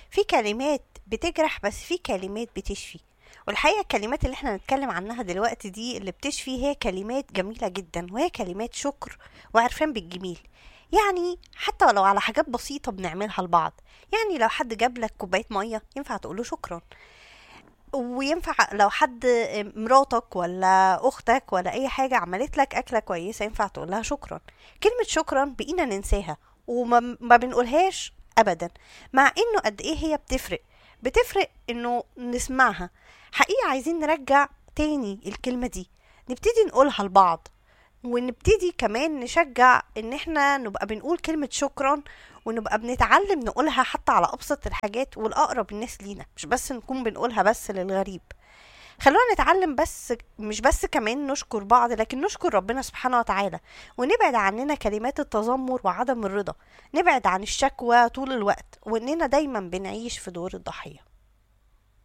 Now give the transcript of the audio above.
في كلمات بتجرح بس في كلمات بتشفي والحقيقة الكلمات اللي احنا هنتكلم عنها دلوقتي دي اللي بتشفي هي كلمات جميلة جدا وهي كلمات شكر وعرفان بالجميل يعني حتى ولو على حاجات بسيطة بنعملها لبعض يعني لو حد جاب لك كوباية مية ينفع تقوله شكرا وينفع لو حد مراتك ولا اختك ولا اي حاجة عملت لك اكلة كويسة ينفع تقولها شكرا كلمة شكرا بقينا ننساها وما ما بنقولهاش ابدا مع انه قد ايه هي بتفرق بتفرق انه نسمعها حقيقة عايزين نرجع تاني الكلمة دي نبتدي نقولها لبعض ونبتدي كمان نشجع ان احنا نبقى بنقول كلمة شكرا ونبقى بنتعلم نقولها حتى على ابسط الحاجات والاقرب الناس لينا مش بس نكون بنقولها بس للغريب خلونا نتعلم بس مش بس كمان نشكر بعض لكن نشكر ربنا سبحانه وتعالى ونبعد عننا كلمات التذمر وعدم الرضا نبعد عن الشكوى طول الوقت واننا دايما بنعيش في دور الضحيه